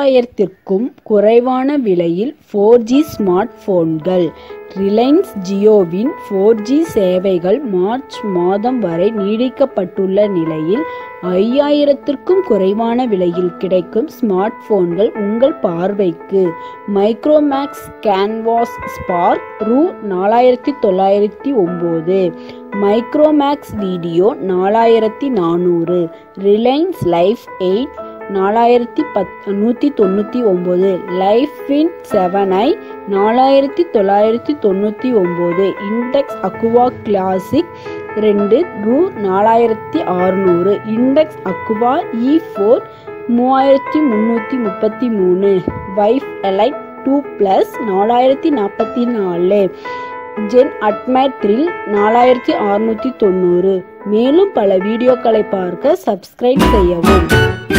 ஐயாயிரத்திற்கும் குறைவான விலையில் four G smart போன்கள் ரிலையன்ஸ் ஜியோவின் ஃபோர் ஜி சேவைகள் மார்ச் மாதம் வரை நீடிக்கப்பட்டுள்ள நிலையில் ஐயாயிரத்திற்கும் குறைவான விலையில் கிடைக்கும் ஸ்மார்ட் போன்கள் உங்கள் பார்வைக்கு மைக்ரோமேக்ஸ் கேன்வாஸ் ஸ்பார்க் ரூ நாலாயிரத்தி தொள்ளாயிரத்தி ஒம்பது மைக்ரோமேக்ஸ் வீடியோ நாலாயிரத்தி நானூறு ரிலையன்ஸ் லைஃப் எயிட் நாலாயிரத்தி பத் நூற்றி தொண்ணூற்றி ஒம்பது லைஃப் இன் செவன் ஐ நாலாயிரத்தி தொள்ளாயிரத்தி தொண்ணூற்றி ஒம்பது இண்டெக்ஸ் அக்குவா கிளாசிக் ரெண்டு ரூ நாலாயிரத்தி அறுநூறு இண்டெக்ஸ் அக்குவா இ ஃபோர் மூவாயிரத்தி முந்நூற்றி முப்பத்தி மூணு வைஃப் எலைட் டூ ப்ளஸ் நாலாயிரத்தி நாற்பத்தி நாலு ஜென் அட்மைர் த்ரில் நாலாயிரத்தி அறுநூற்றி தொண்ணூறு மேலும் பல வீடியோக்களை பார்க்க சப்ஸ்கிரைப் செய்யவும்